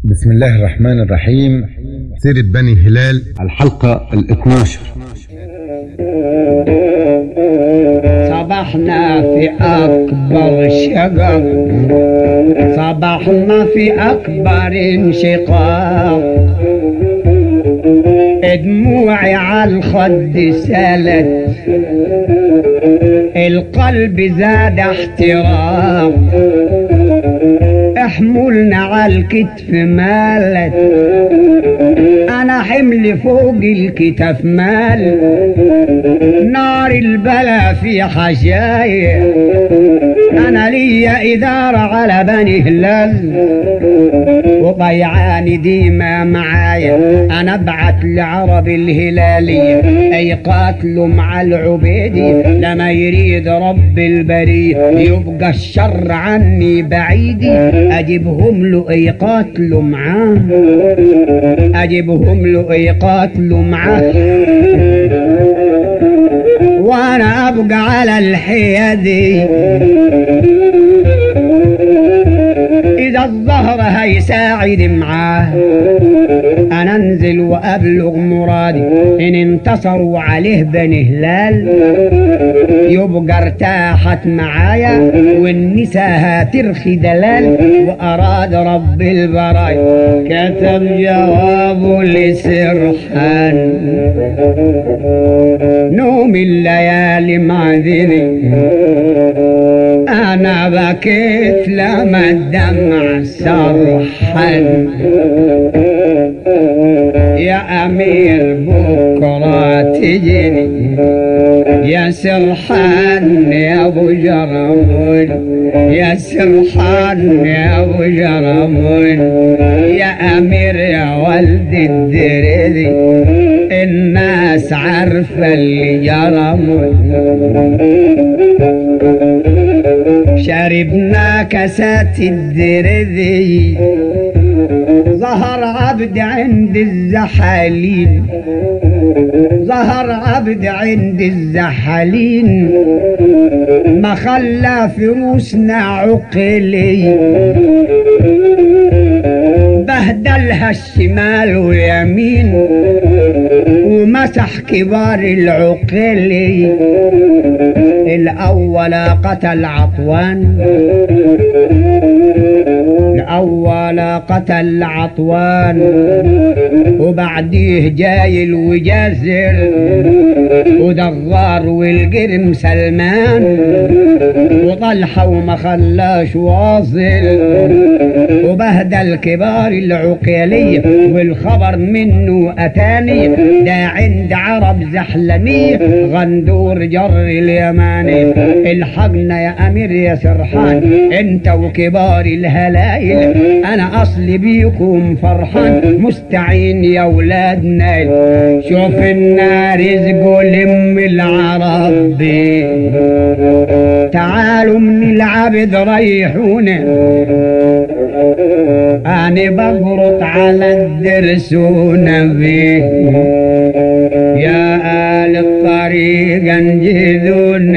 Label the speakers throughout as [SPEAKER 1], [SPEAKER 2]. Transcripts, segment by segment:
[SPEAKER 1] بسم الله الرحمن الرحيم سيرة بني هلال الحلقة ال 12
[SPEAKER 2] صبحنا في أكبر شقق صبحنا في أكبر انشقاق دموعي على الخد سالت القلب زاد احترام احملنا على الكتف مالت انا حمل فوق الكتف مال نار البلا في حشايا انا ليا ادارة على بني هلال وضيعاني ديما معايا انا ابعت لعرب الهلالية اي قاتلوا مع العبيدي لما يريد رب البرية يبقى الشر عني بعيدي اجيبهم له اي قاتلوا معاه اجيبهم له اي قاتلوا معاه وانا ابقى على الحيادي اذا الظهر هيساعد معاه انا انزل وابلغ مرادي ان انتصروا عليه بني هلال يبقى ارتاحت معايا والنساء هترخي دلال واراد رب البرايا كتب جوابه لسرحان نوم الليالي معذري انا بكيت لما الدمع سرحان يا امير بكره تجيني يا سرحان يا ابو جرمون يا سرحان يا ابو جرمون يا امير يا ولد الدريدي الناس عارفه اللي جرمون شربنا كاسات الدرذي ظهر عبد عند الزحالين ظهر عبد عند الزحالين ما خلى فروسنا عقلي بهدلها الشمال واليمين ومسح كبار العقلي الأول قتل عطوان الأول قتل عطوان وبعديه جاي الوجازر ودغار والقرم سلمان وطلحة وما خلاش واصل وبهدل كبار العقيلية والخبر منه أتاني ده عند عرب زحلمية غندور جر اليماني الحقنا يا أمير يا سرحان انت وكبار الهلايل انا اصلي بيكم فرحان مستعين يا ولاد نايل شوف النار رزقه لم العرب بيه تعالوا من العبد ريحونا أنا بقرط على الدرس ونبيه يا آل الطريق انجذون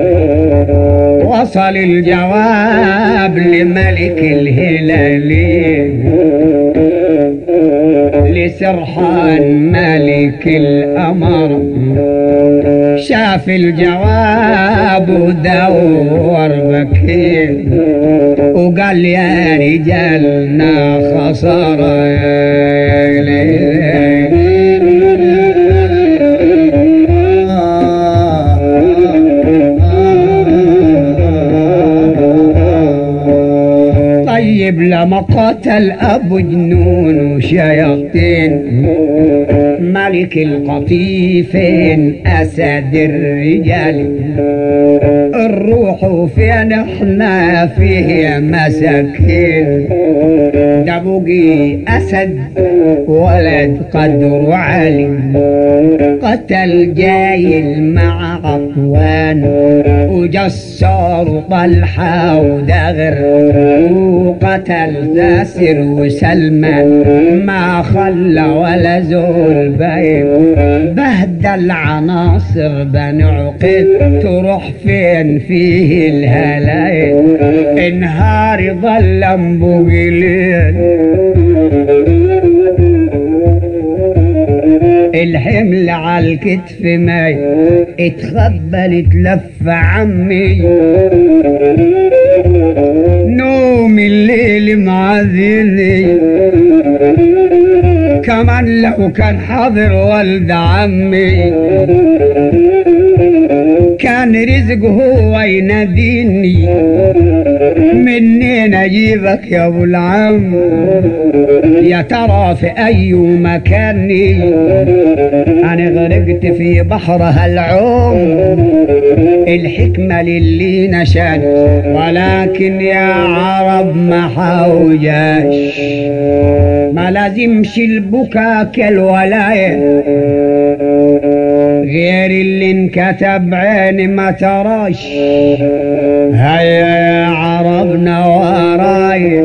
[SPEAKER 2] وصل الجواب لملك الهلالي لسرحان ملك الأمر شاف الجواب ودور بكير وقال يا رجالنا خسارة طيب لما قتل ابو جنون وشياطين ملك القطيفين اسد الرجال الروح فين احنا فيه مساكين ده بقي اسد ولد قدر عالي قتل جايل مع عطوان وجسار طلحة ودغر وقتل زاسر وسلمان ما خلى ولا زول باين بهدل عناصر بني عقيد تروح فين فيه الهلاين انهار ظل بقليل الكتف ماي اتخبل اتلف عمي نوم الليل معذني كمان لو كان حاضر والد عمي كان رزق هو يناديني منين اجيبك يا ابو العم يا ترى في اي مكاني انا غرقت في بحرها العوم الحكمة للي نشان ولكن يا عرب ما حوجاش ما لازمش البكا كالولاية غير اللي انكتب عيني ما تراش هيا يا عربنا وراي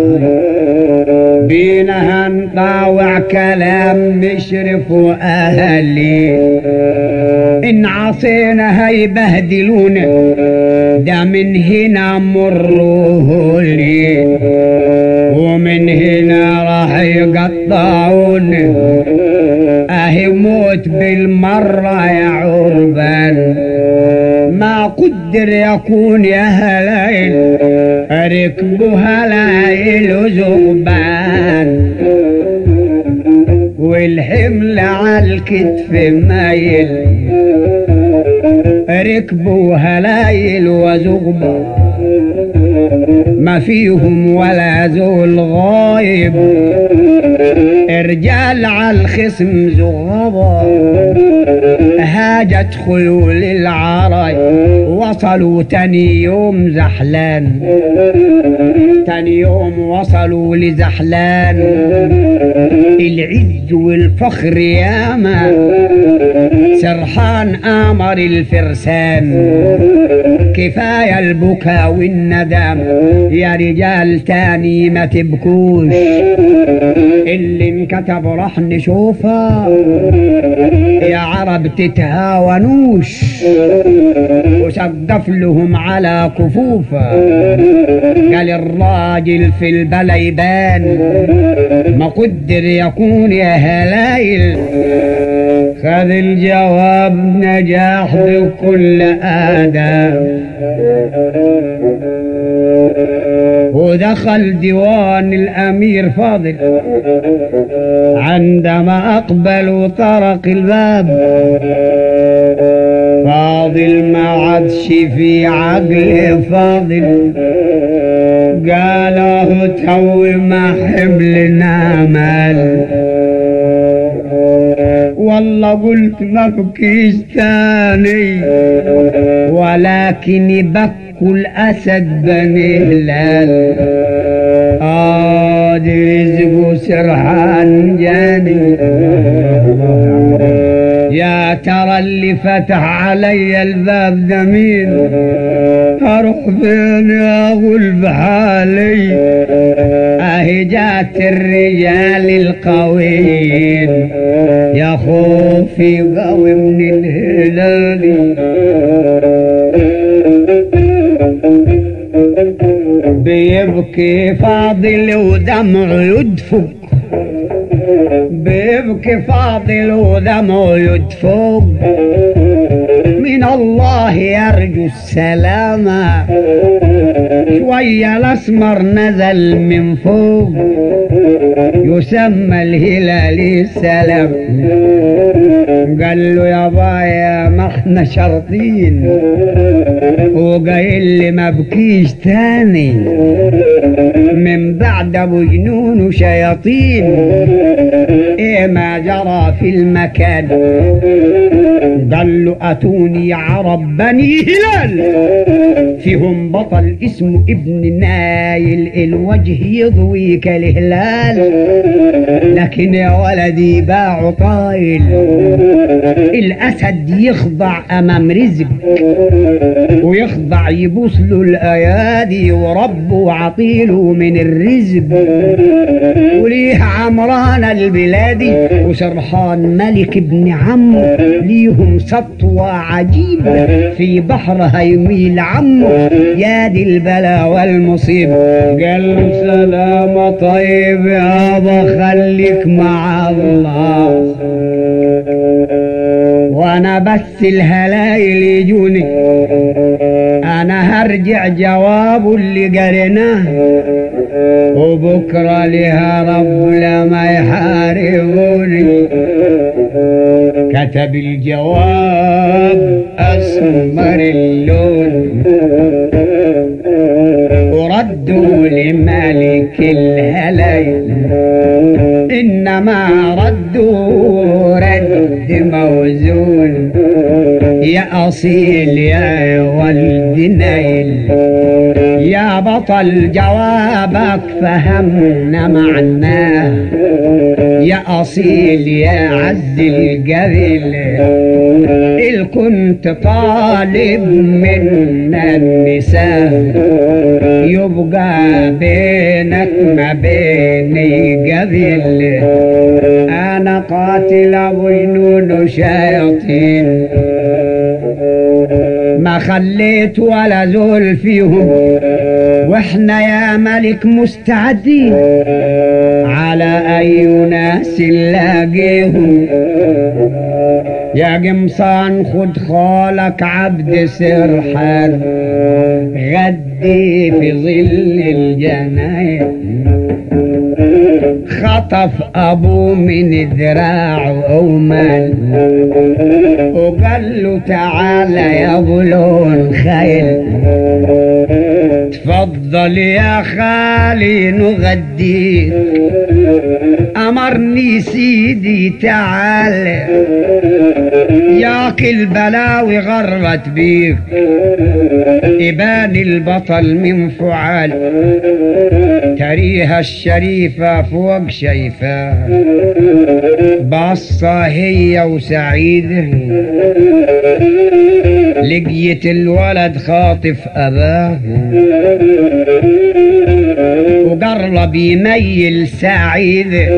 [SPEAKER 2] بينا هنطاوع كلام مشرف واهلي ان عصينا هيبهدلونا ده من هنا مروه لي ومن هنا راح يقطعوني اهي موت بالمرة يا عربان ما قدر يكون يا هلايل ركبوا هلايل وزغبان والحمل على الكتف مايل ركبوا هلايل وزغبان ما فيهم ولا زول غايب رجال على الخصم زغبا هاجت خيول العراي وصلوا تاني يوم زحلان تاني يوم وصلوا لزحلان العز والفخر ياما سرحان امر الفرسان كفايه البكا والندم يا رجال تاني ما تبكوش اللي انكتب راح نشوفه يا عرب تتهاونوش وسقف لهم على كفوفه قال الراجل في البلا يبان ما قدر يكون يا هلايل خذ الجواب نجاح بكل آدم ودخل ديوان الأمير فاضل عندما أقبل وطرق الباب فاضل ما عادش في عقل فاضل قاله تو ما حملنا مال والله قلت ما بكيش تاني ولكن يبكوا الأسد بني هلال آه دي رزقه سرحان جاني يا ترى اللي فتح علي الباب ده مين اروح فين يا غلب حالي اهي جات الرجال القويين يا خوفي قوي من الهلال بيبكي فاضل ودمع يدفق بيبكي فاضل ودمع يدفق من الله يرجو السلامة شوية الأسمر نزل من فوق يسمى الهلال السلام قال له يا بايا ما احنا شرطين وقايل لي ما بكيش تاني من بعد ابو جنون وشياطين ايه ما جرى في المكان قال له اتوني عرب بني هلال فيهم بطل اسمه ابن نايل الوجه يضوي كالهلال لكن يا ولدي باع طايل الاسد يخضع امام رزق ويخضع يبوس له الايادي وربه عطيله من الرزق وليه عمران البلادي وسرحان ملك ابن عمه ليهم سطوة عجيبة في بحرها يميل عمه يا دي البلا والمصيبة قال له سلام طيب يابا خليك مع الله وانا بس الهلايل يجوني انا هرجع جواب اللي قريناه وبكره لها رب لما يحاربوني كتب الجواب اسمر اللون وردوا لملك الهلايل انما ردوا رد موزون يا اصيل يا ولد نيل يا بطل جوابك فهمنا معناه يا اصيل يا عز القبيل إل كنت طالب منا النساء يبقى بينك ما بيني قبيل انا قاتل ابو جنون وشياطين ما خليت ولا زول فيهم واحنا يا ملك مستعدين على اي ناس نلاقيهم يا قمصان خد خالك عبد سرحان غدي في ظل الجناين خطف ابوه من ذراعه اومال وقال له تعالى يا ابو لون خيل تفضل يا خالي نغديك امرني سيدي تعال ياكل بلاوي غرت بيك ابان البطل من فعال تريها الشريفة فوق شايفة باصة هي وسعيدة لقيت الولد خاطف أباه وقرب يميل سعيد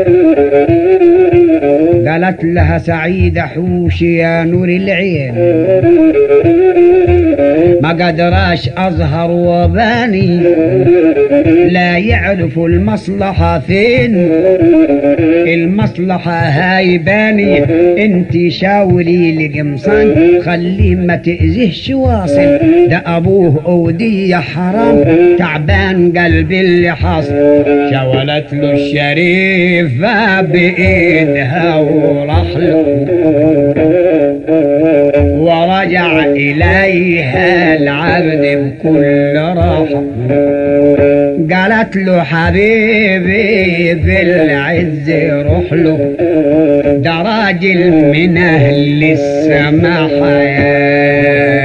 [SPEAKER 2] قالت لها سعيدة حوشي يا نور العين ما قدراش أظهر وباني لا يعرف المصلحة فين المصلحة هاي باني انت شاوري لقمصان خليه ما تأذيهش واصل ده أبوه أودية حرام تعبان قلبي اللي حصل شولت له الشريفة بإيدها وراح له ورجع إليها العبد بكل راحة قالت له حبيبي في العز روح له ده راجل من أهل السماحة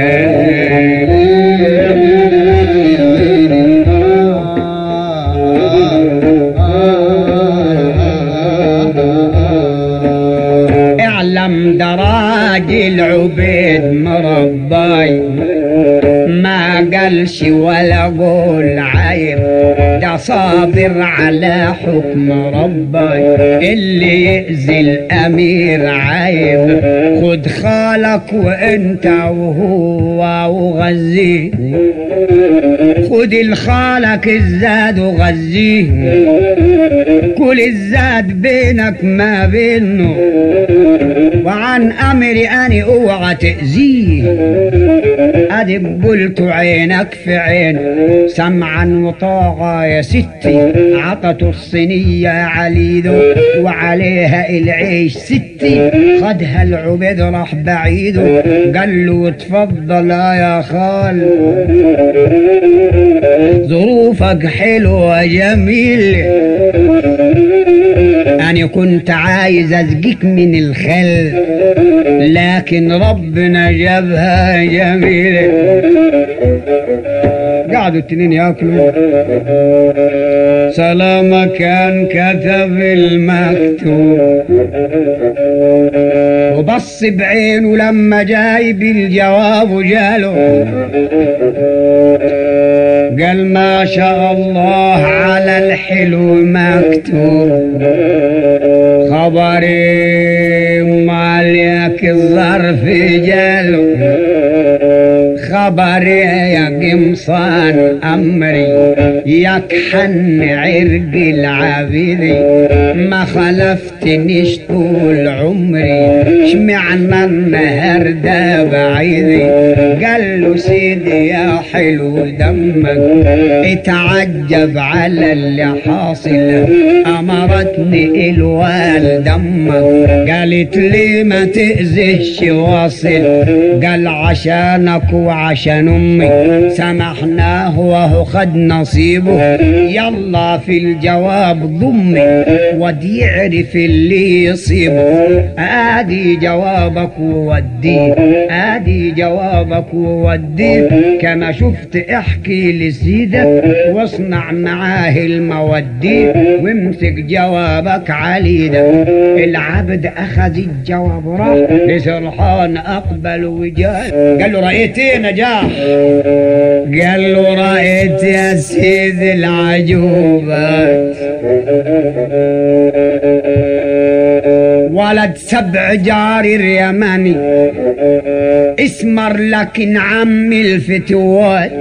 [SPEAKER 2] اعلم ده راجل عبيد مرباي ما قالش ولا قول عيب ده صابر على حكم ربي اللي يأذي الأمير عيب خد خالك وانت وهو وغزيه خد الخالك الزاد وغزيه كل الزاد بينك ما بينه وعن أمري أني اوعى تأذيه أدب قلت عينك في عين سمعا وطاعة يا ستي عطته الصينية عليده وعليها العيش ستي خدها العبيد راح بعيده قال له تفضل يا خال ظروفك حلوة جميل أنا كنت عايز أزقيك من الخل لكن ربنا جابها جميلة قعدوا التنين ياكلوا سلامة كان كتب المكتوب وبص بعينه لما جايب الجواب وجاله قال ما شاء الله على الحلو مكتوب خبري مالك الظرف جاله خبر يا قمصان أمري ياك حن عرق العابدي ما خلفتنيش طول عمري شمعنا النهار ده بعيدي قال له سيدي يا حلو دمك اتعجب على اللي حاصل امرتني الوال دمك قالت لي ما تأذيش واصل قال عشانك وعشان امي سمحناه وهو خد نصيبه يلا في الجواب ضمي ودي يعرف اللي يصيبه ادي جوابك ووديه ادي جوابك ووديه كما شفت احكي لسيدك واصنع معاه المودي وامسك جوابك عليدك العبد اخذ الجواب راح لسرحان اقبل وجال قال له رايت ايه نجاح قال له رايت يا سيدي العجوبات ولد سبع جاري اليماني اسمر لكن عم الفتوات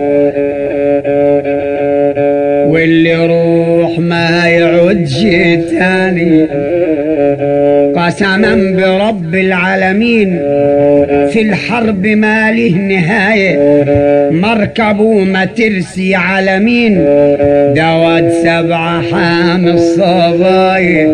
[SPEAKER 2] واللي يروح ما يعودش تاني قسما برب العالمين في الحرب ما له نهاية مركبه ما ترسي على مين دواد سبعة حام الصبايا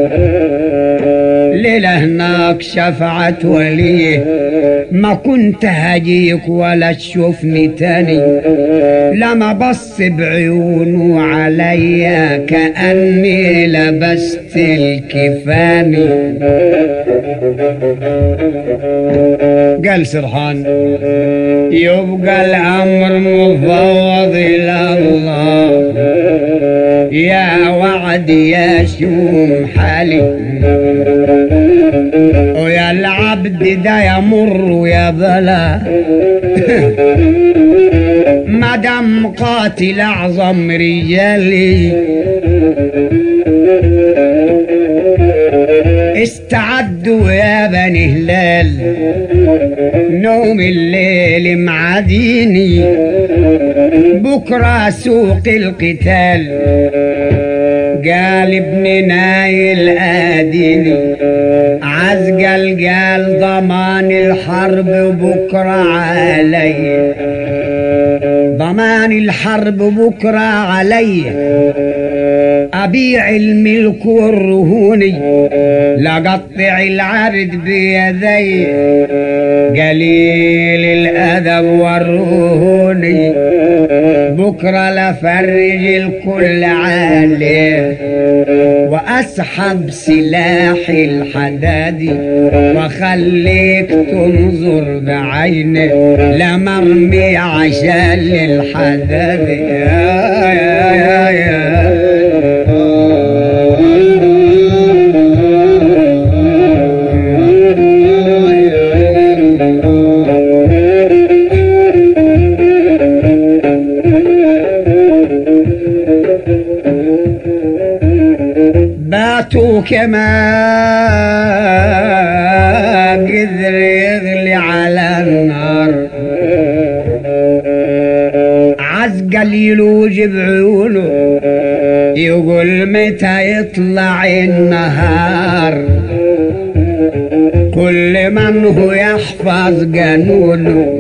[SPEAKER 2] ليلة هناك شفعت وليه ما كنت هجيك ولا تشوفني تاني لما بص بعيونه عليا كأني لبست الكفاني قال سرحان يبقى الأمر مفوض إلى الله يا وعد يا شوم حالي ويا العبد ده يمر ويا بلا مدام قاتل اعظم رجالي استعدوا يا بني هلال نوم الليل معديني بكرة سوق القتال قال ابن نايل آديني عزقل قال ضمان الحرب بكرة علي ضمان الحرب بكرة علي أبيع الملك والرهوني لقطع العرض بيدي قليل الأدب والرهوني بكرة لفرج الكل عليه وأسحب سلاح الحدادي وخليك تنظر بعينك لمرمي عشان للحدادي يا يا يا يا باتوا كما قدر يغلي على النار عزقل يلوج بعيونه يقول متى يطلع النهار كل من هو يحفظ قانونه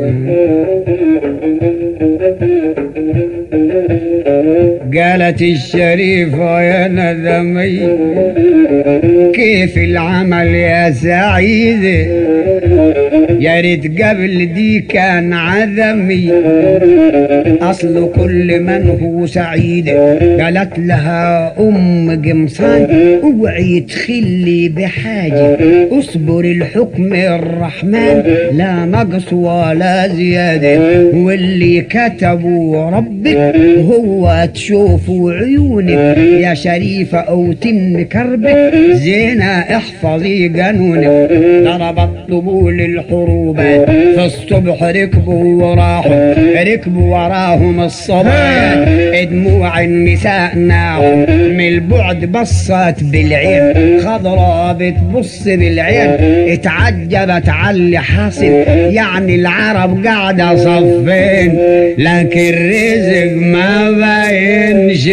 [SPEAKER 2] قالت الشريفة يا ندمي كيف العمل يا سعيد يا ريت قبل دي كان عدمي أصل كل من هو سعيد قالت لها أم قمصان اوعي تخلي بحاجة اصبر الحكم الرحمن لا نقص ولا زيادة واللي كتبه ربك هو تشوفه عيونك يا شريفة أو تم كربك زينة احفظي قانونك ضربت طبول الحروب العروبة في الصبح ركبوا وراحوا ركبوا وراهم الصبايا دموع النساء ناعوا من البعد بصت بالعين خضراء بتبص بالعين اتعجبت على اللي حاصل يعني العرب قاعدة صفين لكن رزق ما باينش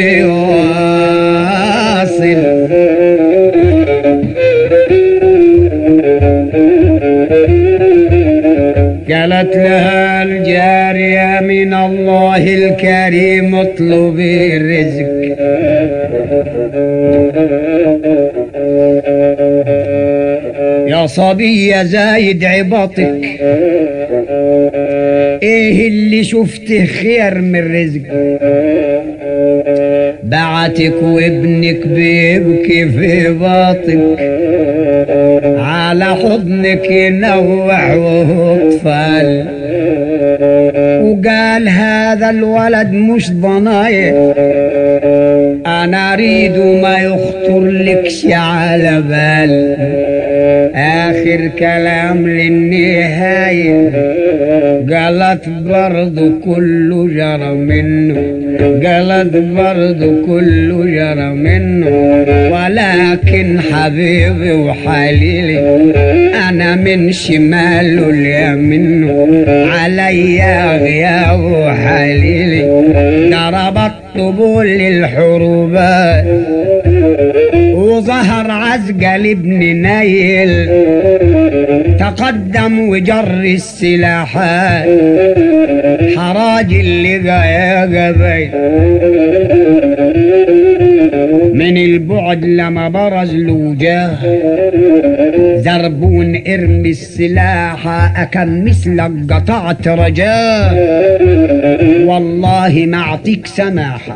[SPEAKER 2] واصل قالت لها الجارية من الله الكريم اطلبي الرزق يا صبي يا زايد عبطك ايه اللي شفته خير من رزق بعتك وابنك بيبكي في باطك على حضنك ينوح وهو طفل وقال هذا الولد مش ضنايا انا اريد ما يخطر لكش على بال اخر كلام للنهاية قالت برضو كله جرى منه قالت برضو كله جرى منه ولكن حبيبي وحليلي انا من شماله اليمين علي غياب وحليلي ضربت طبول للحروبات وظهر عزقل ابن نايل تقدم وجر السلاحات حراج اللي يا قبيل من البعد لما برز له جاه زربون ارمي السلاح اكم مثلك قطعت رجاه والله ما اعطيك سماحه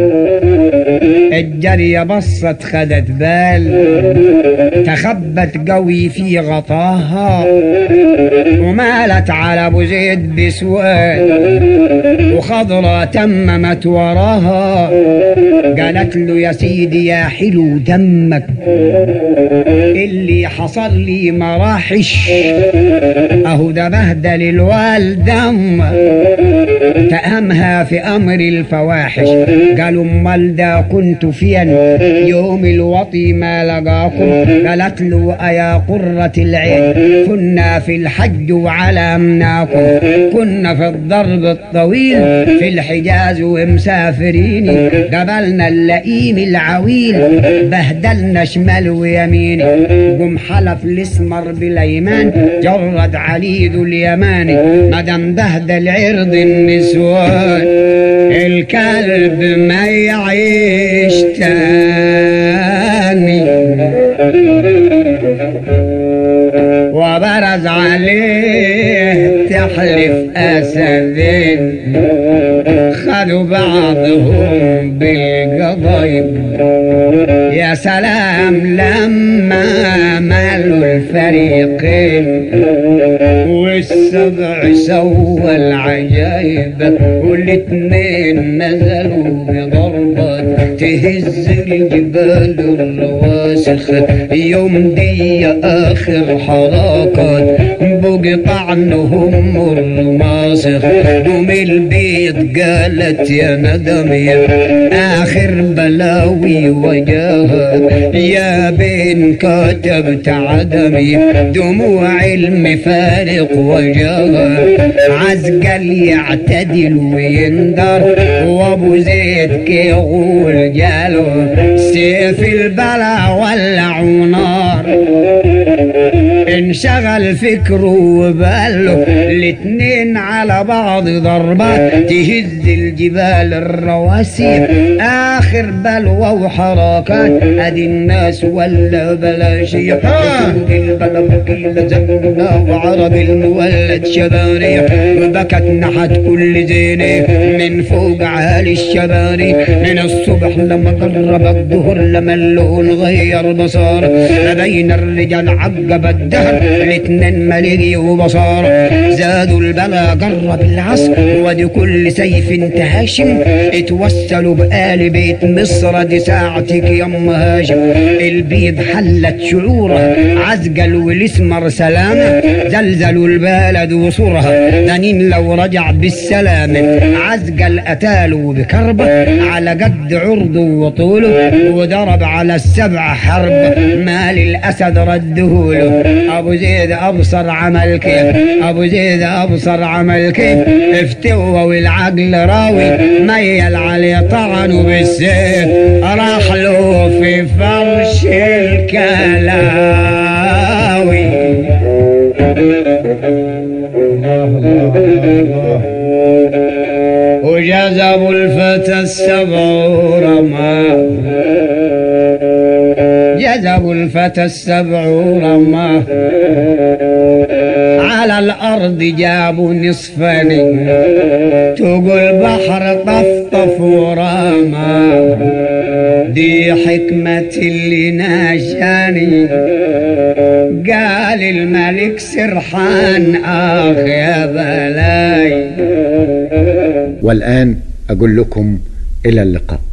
[SPEAKER 2] الجرية بصت خدت بال تخبت قوي في غطاها ومالت على ابو زيد بسواد وخضرة تممت وراها قالت له يا سيدي يا حلو دمك اللي حصل لي مراحش اهو ده بهدل الوالدم تأمها في امر الفواحش قالوا امال ده كنت فين يوم الوطي ما لقاكم قالت له ايا قرة العين كنا في الحج وعلمناكم كنا في الضرب الطويل في الحجاز ومسافرين قبلنا اللئيم العويل بهدلنا شمال ويمين قم حلف الاسمر بالايمان جرد عليد اليماني مدام بهدل عرض النسوان الكلب ما يعيش تاني وبرز عليه تحلف أسدين خدوا بعضهم بالقضيب يا سلام لما مالوا الفريقين والسبع سوى العجايب والاتنين نزلوا بضربة تهز الجبال الرواسخ يوم دي آخر حركات بقطعنهم الرماسخ قوم البيت قالت يا ندمي آخر بلاوي وجاهك يا بين كتبت عدمي دموع المفارق وجاهك عزقل يعتدل ويندر وابو زيد كيقول جاله سيف البلا ولع نار انشغل فكره وباله الاتنين على بعض ضربات تهز الجبال الرواسي اخر بلوى وحركات ادي الناس ولا بلاشي البلا بقيل زمنا وعرب المولد شباري وبكت نحت كل زينه من فوق عالي الشباري من الصبح لما قرب الظهر لما اللون غير بصار ما بين الرجال عقب الدهر بشر الاتنين مليجي وبصار زادوا البلا جرب العصر ودي كل سيف انتهاشم اتوسلوا بآل بيت مصر دي ساعتك يا ام هاشم البيض حلت شعورها عزقل والاسمر سلامة زلزلوا البلد وصورها دنين لو رجع بالسلامة عزقل قتاله بكربة على قد عرضه وطوله وضرب على السبع حرب مال الأسد ردهوله أبو زيد أبصر عمل كيف أبو زيد أبصر عمل كيف افتوى والعقل راوي ميل عليه طعنه بالسيف راح له في فرش الكلاوي وجذبوا الفتى السبع رماه جذبوا الفتى السبع رماه على الأرض جابوا نصفين تقول بحر طفطف ورماه دي حكمة اللي ناشاني قال الملك سرحان آخ يا بلاي
[SPEAKER 1] والآن أقول لكم إلى اللقاء